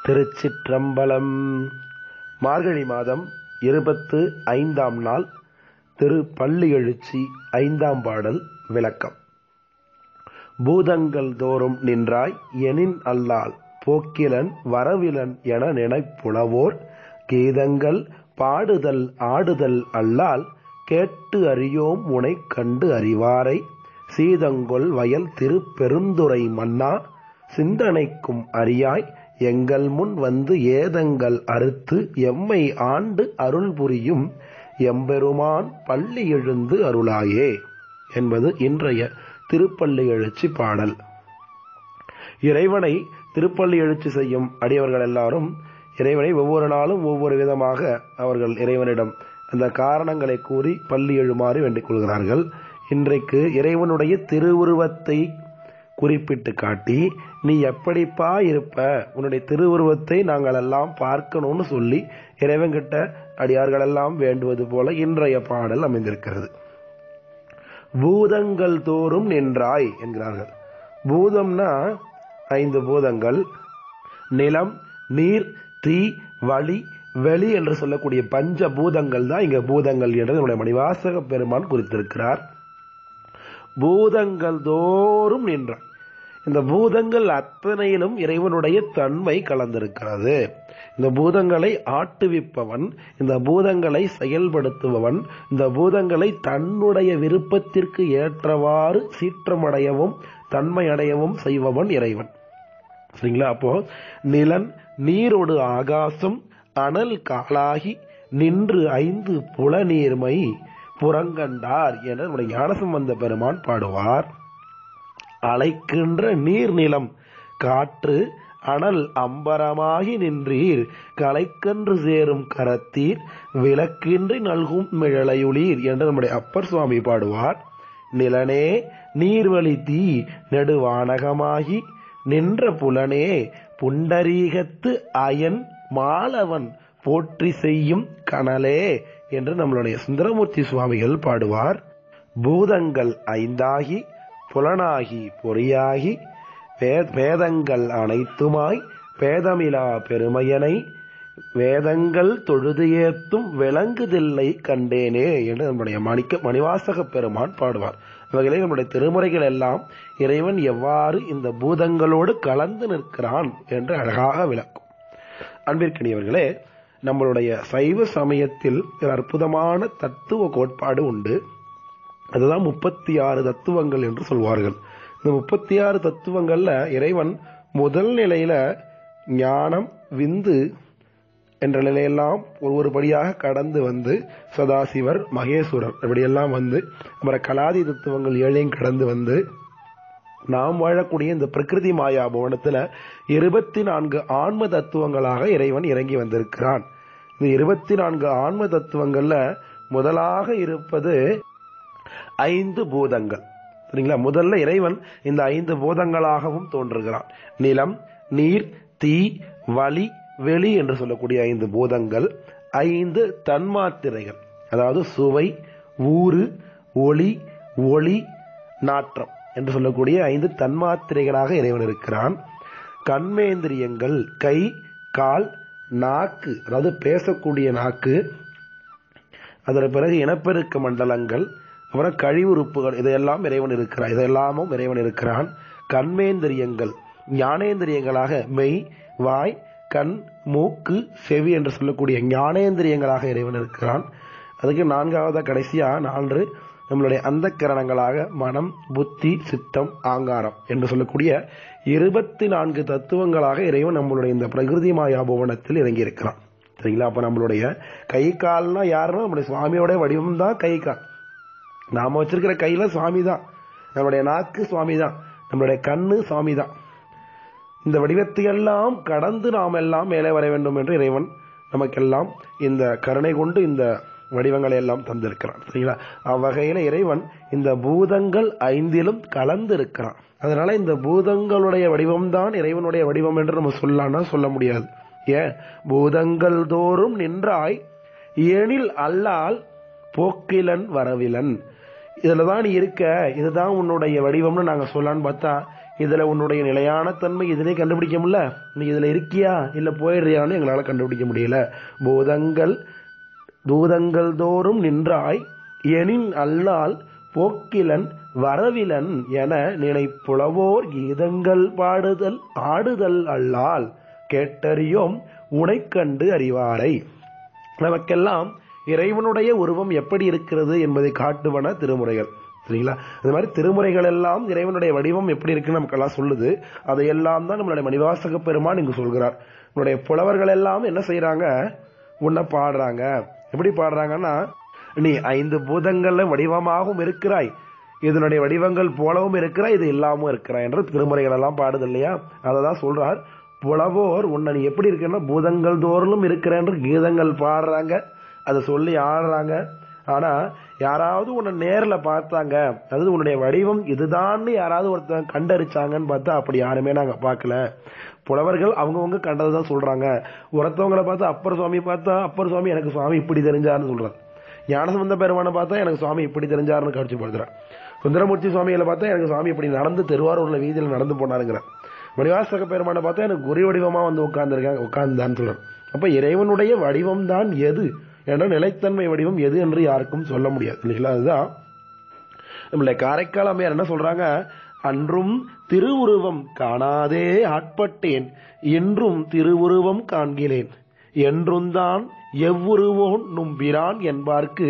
திருச்சிற்றம்பலம் மார்கழி மாதம் இருபத்து ஐந்தாம் நாள் திரு பள்ளி எழுச்சி ஐந்தாம் பாடல் விளக்கம் பூதங்கள் தோறும் நின்றாய் எனின் அல்லால் போக்கிலன் வரவிலன் என நினைப்புலவோர் கீதங்கள் பாடுதல் ஆடுதல் அல்லால் கேட்டு அறியோம் உனைக் கண்டு அறிவாரை சீதங்கொள் வயல் திருப்பெருந்துறை மன்னா சிந்தனைக்கும் அறியாய் எங்கள் முன் வந்து ஏதங்கள் அறுத்து எம்மை ஆண்டு அருள் புரியும் எம்பெருமான் பள்ளி எழுந்து அருளாயே என்பது இன்றைய திருப்பள்ளி எழுச்சி பாடல் இறைவனை திருப்பள்ளி எழுச்சி செய்யும் அடியவர்கள் எல்லாரும் இறைவனை ஒவ்வொரு நாளும் ஒவ்வொரு விதமாக அவர்கள் இறைவனிடம் அந்த காரணங்களை கூறி பள்ளி எழுமாறு வேண்டிக் கொள்கிறார்கள் இன்றைக்கு இறைவனுடைய திருவுருவத்தை குறிப்பிட்டு காட்டி நீ எப்படிப்பா இருப்ப உன்னுடைய திருவுருவத்தை நாங்கள் எல்லாம் பார்க்கணும்னு சொல்லி இறைவன்கிட்ட அடியார்கள் எல்லாம் வேண்டுவது போல இன்றைய பாடல் அமைந்திருக்கிறது பூதங்கள் தோறும் நின்றாய் என்கிறார்கள் பூதம்னா ஐந்து பூதங்கள் நிலம் நீர் தீ வழி வெளி என்று சொல்லக்கூடிய பஞ்ச பூதங்கள் தான் இங்க பூதங்கள் என்று நம்முடைய மணிவாசக பெருமான் குறித்திருக்கிறார் பூதங்கள் தோறும் நின்றாய் இந்த பூதங்கள் அத்தனையிலும் இறைவனுடைய தன்மை கலந்திருக்கிறது இந்த பூதங்களை ஆட்டுவிப்பவன் இந்த பூதங்களை செயல்படுத்துபவன் இந்த பூதங்களை தன்னுடைய விருப்பத்திற்கு ஏற்றவாறு சீற்றமடையவும் தன்மை அடையவும் செய்பவன் இறைவன் சரிங்களா அப்போ நிலன் நீரோடு ஆகாசம் அனல் காலாகி நின்று ஐந்து புலநீர்மை புறங்கண்டார் என நம்முடைய ஞானசம்பந்த பெருமான் பாடுவார் அலைக்கின்ற நீர்நிலம் காற்று அனல் அம்பரமாகி நின்றீர் கலைக்கன்று சேரும் கரத்தீர் விளக்கின்றி நல்கும் மிழலையுளீர் என்று நம்முடைய அப்பர் சுவாமி பாடுவார் நிலனே நீர்வழி தீ நெடுவானகமாகி நின்ற புலனே புண்டரீகத்து அயன் மாலவன் போற்றி செய்யும் கனலே என்று நம்மளுடைய சுந்தரமூர்த்தி சுவாமிகள் பாடுவார் பூதங்கள் ஐந்தாகி புலனாகி பொறியாகி வேதங்கள் அனைத்துமாய் பேதமிலா பெருமையனை வேதங்கள் தொழுது ஏத்தும் விளங்குதில்லை கண்டேனே என்று நம்முடைய மணிக்க மணிவாசக பெருமான் பாடுவார் இவர்களே நம்முடைய திருமுறைகள் எல்லாம் இறைவன் எவ்வாறு இந்த பூதங்களோடு கலந்து நிற்கிறான் என்று அழகாக விளக்கும் அன்பிற்கினியவர்களே நம்மளுடைய சைவ சமயத்தில் அற்புதமான தத்துவ கோட்பாடு உண்டு அதுதான் முப்பத்தி ஆறு தத்துவங்கள் என்று சொல்வார்கள் இந்த முப்பத்தி ஆறு தத்துவங்கள்ல இறைவன் முதல் நிலையில ஞானம் விந்து என்ற நிலையெல்லாம் ஒரு ஒரு படியாக கடந்து வந்து சதாசிவர் மகேஸ்வரர் இப்படியெல்லாம் வந்து அப்புறம் கலாதி தத்துவங்கள் ஏழையும் கடந்து வந்து நாம் வாழக்கூடிய இந்த பிரகிருதி மாயா புவனத்துல இருபத்தி நான்கு ஆன்ம தத்துவங்களாக இறைவன் இறங்கி வந்திருக்கிறான் இந்த இருபத்தி நான்கு ஆன்ம தத்துவங்கள்ல முதலாக இருப்பது ஐந்து பூதங்கள் சரிங்களா முதல்ல இறைவன் இந்த ஐந்து பூதங்களாகவும் தோன்றுகிறான் நிலம் நீர் தீ வலி வெளி என்று சொல்லக்கூடிய ஐந்து பூதங்கள் ஐந்து தன்மாத்திரைகள் அதாவது சுவை ஊறு ஒளி ஒளி நாற்றம் என்று சொல்லக்கூடிய ஐந்து தன்மாத்திரைகளாக இறைவன் இருக்கிறான் கண்மேந்திரியங்கள் கை கால் நாக்கு அதாவது பேசக்கூடிய நாக்கு அதற்கு பிறகு இனப்பெருக்க மண்டலங்கள் அப்புறம் கழிவுறுப்புகள் இதையெல்லாம் இறைவன் இருக்கிறான் இதெல்லாமும் இறைவன் இருக்கிறான் கண்மேந்திரியங்கள் ஞானேந்திரியங்களாக மெய் வாய் கண் மூக்கு செவி என்று சொல்லக்கூடிய ஞானேந்திரியங்களாக இறைவன் இருக்கிறான் அதுக்கு நான்காவது கடைசியா நான்கு நம்மளுடைய அந்த கரணங்களாக மனம் புத்தி சித்தம் ஆங்காரம் என்று சொல்லக்கூடிய இருபத்தி நான்கு தத்துவங்களாக இறைவன் நம்மளுடைய இந்த பிரகிருதி மாயா புவனத்தில் இறங்கி இருக்கிறான் சரிங்களா அப்ப நம்மளுடைய கை கால்னா யாருன்னா நம்மளுடைய சுவாமியோட வடிவம் தான் கை கால் நாம வச்சிருக்கிற கையில சுவாமி தான் நம்மளுடைய நாக்கு சுவாமி தான் நம்மளுடைய கண்ணு சுவாமி தான் இந்த வடிவத்தை எல்லாம் கடந்து நாம் எல்லாம் மேலே வர வேண்டும் என்று இறைவன் நமக்கெல்லாம் இந்த கருணை கொண்டு இந்த வடிவங்களை எல்லாம் தந்திருக்கிறான் சரிங்களா அவ்வகையில இறைவன் இந்த பூதங்கள் ஐந்திலும் கலந்து இருக்கிறான் அதனால இந்த பூதங்களுடைய வடிவம் தான் இறைவனுடைய வடிவம் என்று நம்ம சொல்லலாம்னா சொல்ல முடியாது ஏன் பூதங்கள் தோறும் நின்றாய் ஏனில் அல்லால் போக்கிலன் வரவிலன் இதுல தான் நீ இருக்க இதுதான் உன்னுடைய வடிவம்னு நாங்க சொல்லலான்னு பார்த்தா இதுல உன்னுடைய நிலையான தன்மை இதிலே கண்டுபிடிக்க முடியல நீ இதுல இருக்கியா இல்ல போயிடுறியான்னு எங்களால கண்டுபிடிக்க முடியல பூதங்கள் தூதங்கள் தோறும் நின்றாய் எனின் அல்லால் போக்கிலன் வரவிலன் என நினைப்புலவோர் கீதங்கள் பாடுதல் ஆடுதல் அல்லால் கேட்டறியோம் உனைக்கண்டு அறிவாரை நமக்கெல்லாம் இறைவனுடைய உருவம் எப்படி இருக்கிறது என்பதை காட்டுவன திருமுறைகள் சரிங்களா அது மாதிரி திருமுறைகள் எல்லாம் இறைவனுடைய வடிவம் எப்படி இருக்குன்னு நமக்கெல்லாம் சொல்லுது அதையெல்லாம் தான் நம்மளுடைய மணிவாசக பெருமான் இங்கு சொல்கிறார் நம்மளுடைய புலவர்கள் எல்லாம் என்ன செய்யறாங்க உன்னை பாடுறாங்க எப்படி பாடுறாங்கன்னா நீ ஐந்து பூதங்கள்ல வடிவமாகவும் இருக்கிறாய் இதனுடைய வடிவங்கள் போலவும் இருக்கிறாய் இது இல்லாமவும் இருக்கிறாய் என்று திருமுறைகள் எல்லாம் பாடுது இல்லையா அதை தான் சொல்றார் புலவோர் உன்னை நீ எப்படி இருக்கன்னா பூதங்கள் தோறும் இருக்கிற என்று கீதங்கள் பாடுறாங்க அதை சொல்லி ஆடுறாங்க ஆனா யாராவது உன்னை நேர்ல பார்த்தாங்க அதாவது உன்னுடைய வடிவம் இதுதான்னு யாராவது ஒருத்தன் கண்டறிச்சாங்கன்னு பார்த்தா அப்படி யாருமே நாங்க பார்க்கல புலவர்கள் அவங்கவுங்க கண்டதுதான் சொல்றாங்க ஒருத்தவங்களை பார்த்தா அப்பர் சுவாமி பார்த்தா அப்பர் சுவாமி எனக்கு சுவாமி இப்படி தெரிஞ்சாருன்னு சொல்றாரு ஞானசம்பந்த பெருமானை பார்த்தா எனக்கு சுவாமி இப்படி தெரிஞ்சாருன்னு காட்சிப்படுத்துறார் சுந்தரமூர்த்தி சுவாமிகளை பார்த்தா எனக்கு சுவாமி இப்படி நடந்து திருவாரூர்ல வீதியில் நடந்து போனாருங்கிறார் மணிவாசக பெருமானை பார்த்தா எனக்கு குரு வடிவமா வந்து உட்கார்ந்துருக்காங்க உட்கார்ந்தான்னு சொல்றார் அப்ப இறைவனுடைய வடிவம் தான் எது என்ற நிலைத்தன்மை வடிவம் எது என்று யாருக்கும் சொல்ல முடியாது இல்லைங்களா அதுதான் நம்மளுடைய காரைக்கால் அம்மையார் என்ன சொல்றாங்க அன்றும் திருவுருவம் காணாதே ஆட்பட்டேன் என்றும் திருவுருவம் காண்கிறேன் என்றும்தான் எவ்வுருவோன் நும்பிரான் என்பார்க்கு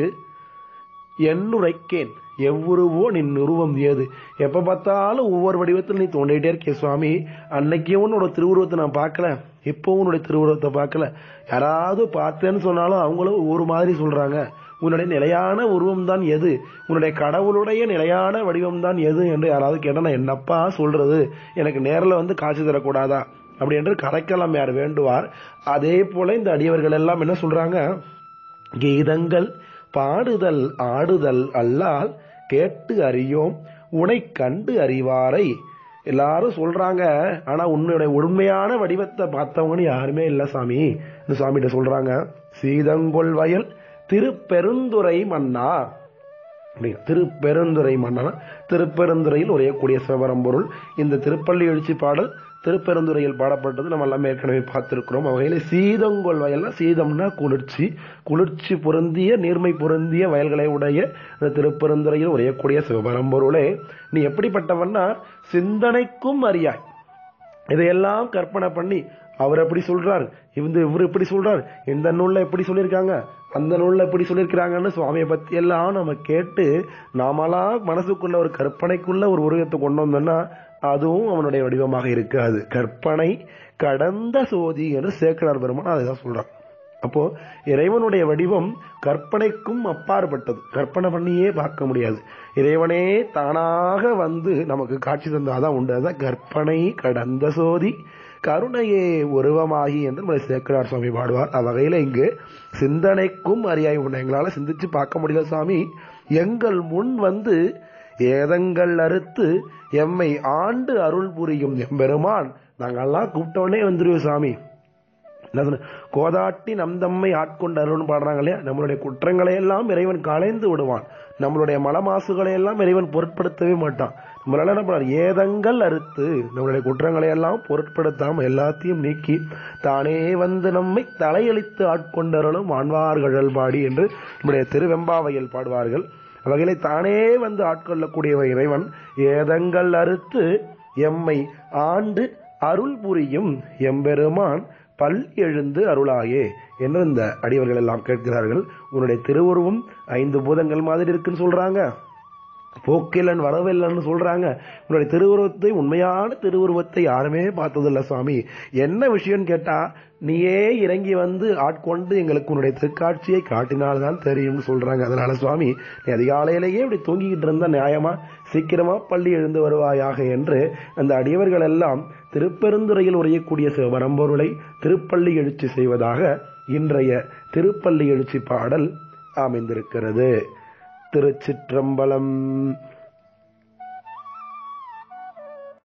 என்னுரைக்கேன் எவ்வுருவோ நின் உருவம் ஏது எப்ப பார்த்தாலும் ஒவ்வொரு வடிவத்தில் நீ தோண்டிட்டே இருக்கே சுவாமி அன்னைக்கே உன்னோட திருவுருவத்தை நான் பார்க்கல இப்போ உன்னுடைய திருவுருவத்தை பார்க்கல யாராவது பார்த்தேன்னு சொன்னாலும் அவங்களும் ஒரு மாதிரி சொல்றாங்க உன்னுடைய நிலையான உருவம் தான் எது உன்னுடைய கடவுளுடைய நிலையான வடிவம் தான் எது என்று யாராவது கேட்டா நான் என்னப்பா சொல்றது எனக்கு நேரில் வந்து காட்சி தரக்கூடாதா அப்படி என்று கரைக்கலாம் யார் வேண்டுவார் அதே போல இந்த அடியவர்கள் எல்லாம் என்ன சொல்றாங்க கீதங்கள் பாடுதல் ஆடுதல் அல்லால் கேட்டு அறியோம் உனை கண்டு அறிவாரை எல்லாரும் சொல்றாங்க ஆனா உன்னுடைய உண்மையான வடிவத்தை பார்த்தவங்கன்னு யாருமே இல்ல சாமி இந்த சாமிகிட்ட சொல்றாங்க சீதங்கொள் வயல் திருப்பெருந்துறை மன்னா அப்படிங்க திருப்பெருந்துறை மன்னனா திருப்பெருந்துறையில் உரையக்கூடிய சிவபரம்பொருள் இந்த திருப்பள்ளி எழுச்சி பாடல் திருப்பெருந்துறையில் பாடப்பட்டது நம்ம எல்லாம் ஏற்கனவே பார்த்திருக்கிறோம் வகையில சீதங்கொள் வயல்னா சீதம்னா குளிர்ச்சி குளிர்ச்சி பொருந்திய நீர்மை பொருந்திய வயல்களை உடைய இந்த திருப்பெருந்துறையில் உரையக்கூடிய சிவபரம்பொருளே நீ எப்படிப்பட்டவன்னா சிந்தனைக்கும் அறியாய் இதையெல்லாம் கற்பனை பண்ணி அவர் எப்படி சொல்றார் இந்த இவர் எப்படி சொல்றார் இந்த நூல்ல எப்படி சொல்லியிருக்காங்க அந்த நூல்ல எப்படி சொல்லியிருக்கிறாங்கன்னு சுவாமியை பத்தி எல்லாம் நம்ம கேட்டு நாமளா மனசுக்குள்ள ஒரு கற்பனைக்குள்ள ஒரு உருவத்தை கொண்டு வந்தோம்னா அதுவும் அவனுடைய வடிவமாக இருக்காது கற்பனை கடந்த சோதி என்று சேக்கடார் பெருமான் அதை தான் சொல்றான் அப்போ இறைவனுடைய வடிவம் கற்பனைக்கும் அப்பாற்பட்டது கற்பனை பண்ணியே பார்க்க முடியாது இறைவனே தானாக வந்து நமக்கு காட்சி தந்தாதான் உண்டு அதான் கற்பனை கடந்த சோதி கருணையே உருவமாகி என்று நம்மளை சேக்கரார் சுவாமி பாடுவார் அவ்வகையில இங்கு சிந்தனைக்கும் அறியாய் உண்டு எங்களால சிந்திச்சு பார்க்க முடியல சுவாமி எங்கள் முன் வந்து ஏதங்கள் அறுத்து எம்மை ஆண்டு அருள் புரியும் எம்பெருமான் நாங்கெல்லாம் கூப்பிட்டோடனே வந்துருவோம் சாமி என்ன சொன்ன கோதாட்டி நம் தம்மை ஆட்கொண்டு அருள்னு பாடுறாங்க இல்லையா நம்மளுடைய குற்றங்களை எல்லாம் இறைவன் களைந்து விடுவான் நம்மளுடைய மலமாசுகளை எல்லாம் இறைவன் பொருட்படுத்தவே மாட்டான் நம்மளால என்ன பண்ணார் ஏதங்கள் அறுத்து நம்மளுடைய குற்றங்களை எல்லாம் பொருட்படுத்தாம எல்லாத்தையும் நீக்கி தானே வந்து நம்மை தலையளித்து ஆட்கொண்டருளும் ஆண்வார்கள் பாடி என்று நம்முடைய திருவெம்பாவையில் பாடுவார்கள் வகையிலே தானே வந்து ஆட்கொள்ளக்கூடிய இறைவன் ஏதங்கள் அறுத்து எம்மை ஆண்டு அருள் புரியும் எம்பெருமான் பல் எழுந்து அருளாயே என்று இந்த அடியவர்கள் எல்லாம் கேட்கிறார்கள் உன்னுடைய திருவுருவம் ஐந்து பூதங்கள் மாதிரி இருக்குன்னு சொல்றாங்க போக்கிலன் வரவில்லைன்னு சொல்றாங்க உன்னுடைய திருவுருவத்தை உண்மையான திருவுருவத்தை யாருமே பார்த்ததில்ல சுவாமி என்ன விஷயம்னு கேட்டா நீயே இறங்கி வந்து ஆட்கொண்டு எங்களுக்கு உன்னுடைய திருக்காட்சியை காட்டினால்தான் தெரியும்னு சொல்றாங்க அதனால சுவாமி நீ அதிகாலையிலேயே இப்படி தூங்கிக்கிட்டு இருந்தா நியாயமா சீக்கிரமா பள்ளி எழுந்து வருவாயாக என்று அந்த அடியவர்கள் எல்லாம் திருப்பெருந்துறையில் உரையக்கூடிய சிவபரம்பொருளை திருப்பள்ளி எழுச்சி செய்வதாக இன்றைய திருப்பள்ளி எழுச்சி பாடல் அமைந்திருக்கிறது திருச்சிற்றம்பலம்